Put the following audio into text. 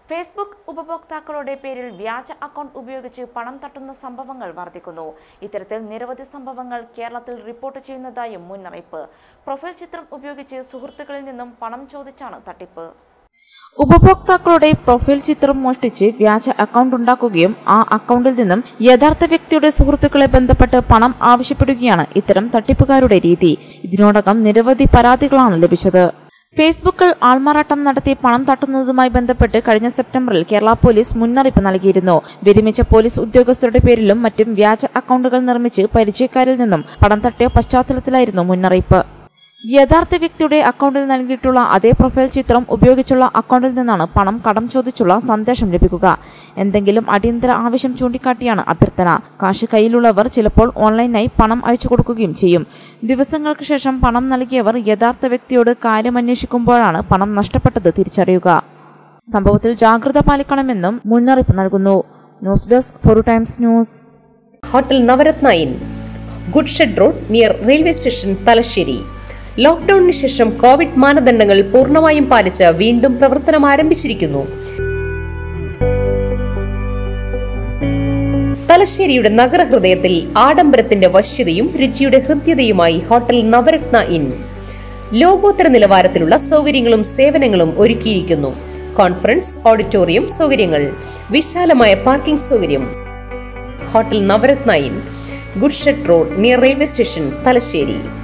Facebook ഉപഭോക്താക്കളുടെ പേരിൽ വ്യാജ അക്കൗണ്ട് ഉപയോഗിച്ച് പണം തട്ടുന്ന സംഭവങ്ങൾ വർദ്ധിക്കുന്നു ഇത്തരത്തിൽ നിരവധി സംഭവങ്ങൾ കേരളത്തിൽ റിപ്പോർട്ട് ചെയ്യുന്നതായും മുന്നറിയിപ്പ് പ്രൊഫൈൽ ചിത്രം ഉപയോഗിച്ച് സുഹൃത്തുക്കളിൽ നിന്നും പണം ചോദിച്ചാണ് തട്ടിപ്പ് ഉപഭോക്താക്കളുടെ പ്രൊഫൈൽ ചിത്രം മോഷ്ടിച്ച് വ്യാജ അക്കൗണ്ട് ഉണ്ടാക്കുകയും ആ അക്കൗണ്ടിൽ നിന്നും യഥാർത്ഥ വ്യക്തിയുടെ സുഹൃത്തുക്കളെ ബന്ധപ്പെട്ട് പണം ആവശ്യപ്പെടുകയാണ് ഇത്തരം തട്ടിപ്പുകാരുടെ രീതി ഇതിനോടകം നിരവധി പരാതികളാണ് ലഭിച്ചത് ഫേസ്ബുക്കിൽ ആൾമാറാട്ടം നടത്തി പണം തട്ടുന്നതുമായി ബന്ധപ്പെട്ട് കഴിഞ്ഞ സെപ്റ്റംബറിൽ കേരള പോലീസ് മുന്നറിയിപ്പ് നൽകിയിരുന്നു വിരമിച്ച പോലീസ് ഉദ്യോഗസ്ഥരുടെ പേരിലും മറ്റും വ്യാജ അക്കൗണ്ടുകൾ നിർമ്മിച്ച് പരിചയക്കാരിൽ നിന്നും പണം തട്ടിയ പശ്ചാത്തലത്തിലായിരുന്നു മുന്നറിയിപ്പ് യഥാർത്ഥ വ്യക്തിയുടെ അക്കൗണ്ടിൽ നൽകിയിട്ടുള്ള അതേ പ്രൊഫൈൽ ചിത്രം ഉപയോഗിച്ചുള്ള അക്കൗണ്ടിൽ നിന്നാണ് പണം കടം ചോദിച്ചുള്ള സന്ദേശം ലഭിക്കുക എന്തെങ്കിലും അടിയന്തര ആവശ്യം ചൂണ്ടിക്കാട്ടിയാണ് അഭ്യർത്ഥന കാശ് കയ്യിലുള്ളവർ ചിലപ്പോൾ ഓൺലൈനായി പണം അയച്ചു കൊടുക്കുകയും ചെയ്യും ദിവസങ്ങൾക്ക് ശേഷം പണം നൽകിയവർ യഥാർത്ഥ വ്യക്തിയോട് കാര്യം അന്വേഷിക്കുമ്പോഴാണ് പണം നഷ്ടപ്പെട്ടത് തിരിച്ചറിയുക സംഭവത്തിൽ ജാഗ്രത പാലിക്കണമെന്നും മുന്നറിയിപ്പ് നൽകുന്നു news desk four times news hotel Navaratna in good shed road near railway station Thalassery ലോക്ക്ഡൌണിന് ശേഷം കോവിഡ് മാനദണ്ഡങ്ങൾ പൂർണ്ണമായും പാലിച്ച് വീണ്ടും പ്രവർത്തനം ആരംഭിച്ചിരിക്കുന്നു തലശ്ശേരിയുടെ നഗരഹൃദയത്തിൽ ആഡംബരത്തിന്റെ വശ്യതയും രുചിയുടെ ഹൃദ്യതയുമായി ഹോട്ടൽ നവരത്ന ഇൻ ലോകോത്തര നിലവാരത്തിലുള്ള സൗകര്യങ്ങളും സേവനങ്ങളും ഒരുക്കിയിരിക്കുന്നു കോൺഫറൻസ് ഓഡിറ്റോറിയം സൗകര്യങ്ങൾ വിശാലമായ പാർക്കിംഗ് സൗകര്യം hotel Navaratna in good shed road near railway station Thalassery